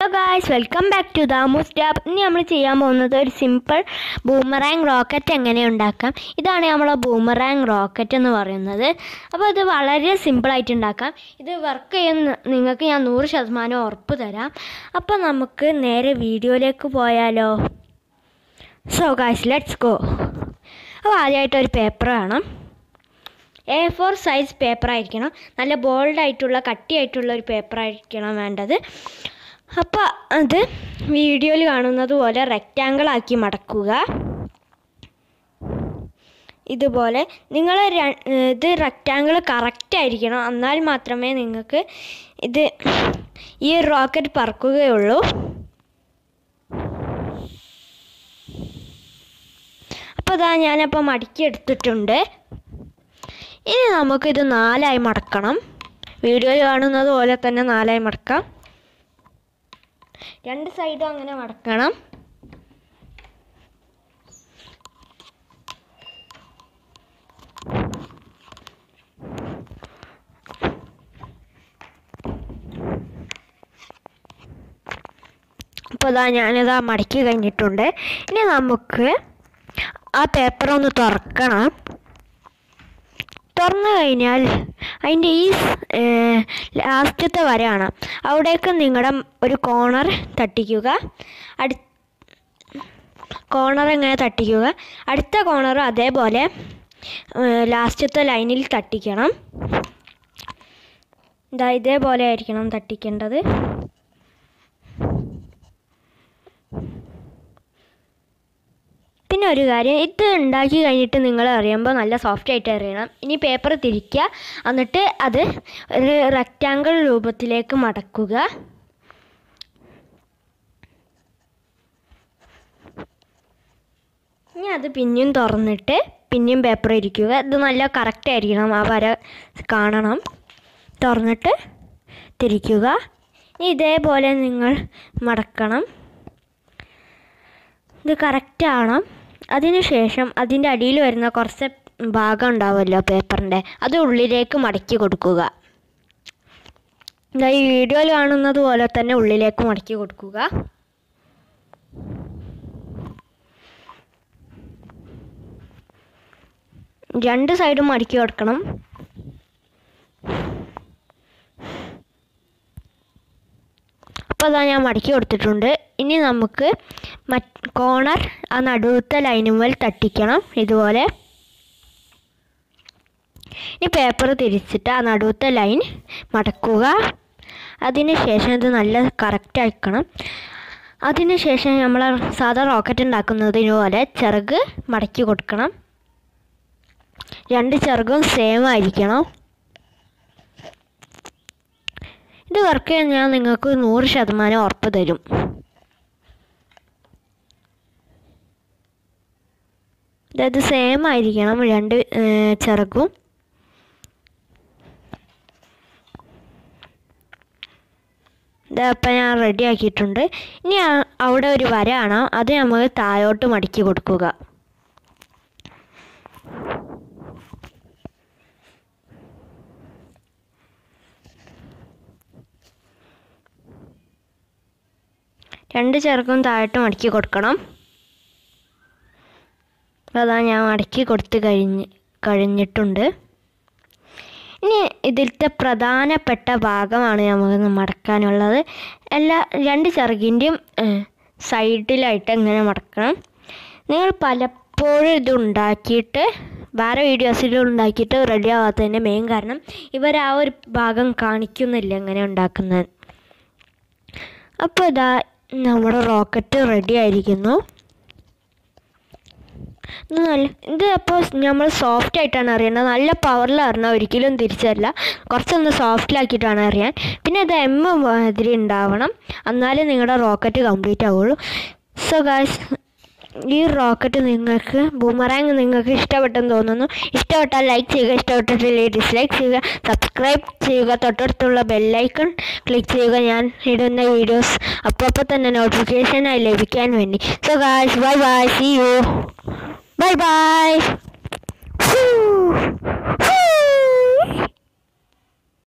hello guys welcome back to Damu's dab ഇനി നമ്മൾ ചെയ്യാൻ പോകുന്നത് ഒരു സിമ്പിൾ ബൂമറാങ് റോക്കറ്റ് എങ്ങനെ ഉണ്ടാക്കാം ഇതാണ് നമ്മളെ ബൂമറാങ് റോക്കറ്റ് എന്ന് പറയുന്നത് അപ്പോൾ ഇത് വളരെ സിമ്പിളായിട്ട് ഉണ്ടാക്കാം ഇത് വർക്ക് ചെയ്യുന്ന നിങ്ങൾക്ക് ഞാൻ നൂറ് ശതമാനം ഉറപ്പ് തരാം അപ്പോൾ നമുക്ക് നേരെ വീഡിയോയിലേക്ക് പോയാലോ സോ ഗായ്സ് ലെറ്റ്സ് ഗോ അപ്പോൾ ആദ്യമായിട്ട് ഒരു പേപ്പർ വേണം എ ഫോർ സൈസ് പേപ്പർ ആയിരിക്കണം നല്ല ബോൾഡ് ആയിട്ടുള്ള കട്ടിയായിട്ടുള്ള ഒരു പേപ്പർ ആയിരിക്കണം വേണ്ടത് അപ്പോൾ അത് വീഡിയോയിൽ കാണുന്നത് പോലെ റെക്റ്റാങ്കിൾ ആക്കി മടക്കുക ഇതുപോലെ നിങ്ങൾ ഇത് റെക്റ്റാങ്കിൾ കറക്റ്റ് ആയിരിക്കണം എന്നാൽ മാത്രമേ നിങ്ങൾക്ക് ഇത് ഈ റോക്കറ്റ് പറക്കുകയുള്ളൂ അപ്പോൾ ഇതാ ഞാനപ്പോൾ മടക്കി എടുത്തിട്ടുണ്ട് ഇനി നമുക്കിത് നാലായി മടക്കണം വീഡിയോയിൽ കാണുന്നത് പോലെ തന്നെ നാലായി മടക്കാം രണ്ട് സൈഡും അങ്ങനെ മടക്കണം അപ്പോൾ ഇതാ ഞാനിതാ മടക്കി കഴിഞ്ഞിട്ടുണ്ട് ഇനി നമുക്ക് ആ പേപ്പർ ഒന്ന് തുറക്കണം തുറന്നു കഴിഞ്ഞാൽ അതിൻ്റെ ഈ ലാസ്റ്റത്തെ വരയാണ് അവിടേക്ക് നിങ്ങളുടെ ഒരു കോണർ തട്ടിക്കുക അടു കോണർ ഇങ്ങനെ തട്ടിക്കുക അടുത്ത കോണർ അതേപോലെ ലാസ്റ്റത്തെ ലൈനിൽ തട്ടിക്കണം ഇതാ ഇതേപോലെ ആയിരിക്കണം തട്ടിക്കേണ്ടത് പിന്നെ ഒരു കാര്യം ഇത് ഉണ്ടാക്കി കഴിഞ്ഞിട്ട് നിങ്ങൾ അറിയുമ്പോൾ നല്ല സോഫ്റ്റ് ആയിട്ട് അറിയണം ഇനി പേപ്പർ തിരിക്കുക എന്നിട്ട് അത് ഒരു റെക്റ്റാങ്കിൾ രൂപത്തിലേക്ക് മടക്കുക ഇനി അത് പിന്നെയും തുറന്നിട്ട് പിന്നെയും പേപ്പർ ഇരിക്കുക ഇത് നല്ല കറക്റ്റ് ആയിരിക്കണം ആ വര കാണണം തുറന്നിട്ട് തിരിക്കുക ഇനി ഇതേപോലെ നിങ്ങൾ മടക്കണം ഇത് കറക്റ്റ് ആവണം അതിനുശേഷം അതിൻ്റെ അടിയിൽ വരുന്ന കുറച്ച് ഭാഗം ഉണ്ടാവുമല്ലോ പേപ്പറിൻ്റെ അത് ഉള്ളിലേക്ക് മടക്കി കൊടുക്കുക ഈ വീഡിയോയിൽ കാണുന്നത് പോലെ തന്നെ ഉള്ളിലേക്ക് മടക്കി കൊടുക്കുക രണ്ട് സൈഡും മടക്കി കൊടുക്കണം അപ്പോൾ അതാ ഞാൻ മടക്കി കൊടുത്തിട്ടുണ്ട് ഇനി നമുക്ക് മറ്റ് കോണർ ആ നടുവത്തെ ലൈനുമേൽ തട്ടിക്കണം ഇതുപോലെ ഇനി പേപ്പർ തിരിച്ചിട്ട് ആ നടുവത്തെ ലൈൻ മടക്കുക അതിന് ശേഷം ഇത് നല്ല കറക്റ്റ് ആക്കണം അതിന് ശേഷം നമ്മൾ സാധാ റോക്കറ്റ് ഉണ്ടാക്കുന്നതിന് പോലെ ചിറക് മടക്കി കൊടുക്കണം രണ്ട് ചിറകും സെയിം ആയിരിക്കണം ഇത് വർക്ക് ചെയ്യാൻ ഞാൻ നിങ്ങൾക്ക് നൂറ് ശതമാനം ഉറപ്പ് തരും അതായത് സെയിം ആയിരിക്കണം രണ്ട് ചിറകും ഇതപ്പം ഞാൻ റെഡി ആക്കിയിട്ടുണ്ട് ഇനി അവിടെ ഒരു വര ആണ് അത് നമുക്ക് താഴോട്ട് മടക്കി കൊടുക്കുക രണ്ട് ചെറുക്കും താഴോട്ട് മടക്കി കൊടുക്കണം അതാ ഞാൻ മടക്കി കൊടുത്ത് കഴിഞ്ഞ് കഴിഞ്ഞിട്ടുണ്ട് ഇനി ഇതിലത്തെ പ്രധാനപ്പെട്ട ഭാഗമാണ് നമുക്ക് മടക്കാനുള്ളത് എല്ലാ രണ്ട് ചെറുകിൻ്റെയും സൈഡിലായിട്ട് ഇങ്ങനെ മടക്കണം നിങ്ങൾ പലപ്പോഴും ഇത് ഉണ്ടാക്കിയിട്ട് വേറെ വീഡിയോസിൽ ഉണ്ടാക്കിയിട്ട് റെഡി ആവാത്തതിൻ്റെ മെയിൻ കാരണം ഇവർ ആ ഒരു ഭാഗം കാണിക്കുന്നില്ല എങ്ങനെ ഉണ്ടാക്കുന്നത് അപ്പോൾ ഇതാ നമ്മുടെ റോക്കറ്റ് റെഡി ആയിരിക്കുന്നു നല്ല ഇത് അപ്പോൾ നമ്മൾ സോഫ്റ്റ് ആയിട്ടാണ് അറിയേണ്ടത് നല്ല പവറിൽ അറിഞ്ഞാൽ ഒരിക്കലും തിരിച്ചല്ല കുറച്ചൊന്ന് സോഫ്റ്റിലാക്കിയിട്ടാണ് അറിയാൻ പിന്നെ ഇത് എം മാതിരി ഉണ്ടാവണം എന്നാലേ നിങ്ങളുടെ റോക്കറ്റ് കംപ്ലീറ്റ് ആവുള്ളൂ സോ ഗായ്സ് ഈ റോക്കറ്റ് നിങ്ങൾക്ക് ബൂമറാങ് നിങ്ങൾക്ക് ഇഷ്ടപ്പെട്ടെന്ന് തോന്നുന്നു ഇഷ്ടപ്പെട്ടാൽ ലൈക്ക് ചെയ്യുക ഇഷ്ടപ്പെട്ടിട്ടില്ലെങ്കിൽ ഡിസ്ലൈക്ക് ചെയ്യുക സബ്സ്ക്രൈബ് ചെയ്യുക തൊട്ടടുത്തുള്ള ബെല്ലൈക്കൺ ക്ലിക്ക് ചെയ്യുക ഞാൻ ഇടുന്ന വീഡിയോസ് അപ്പോൾ അപ്പോൾ തന്നെ നോട്ടിഫിക്കേഷനായി ലഭിക്കാൻ വേണ്ടി so guys bye bye see you bye by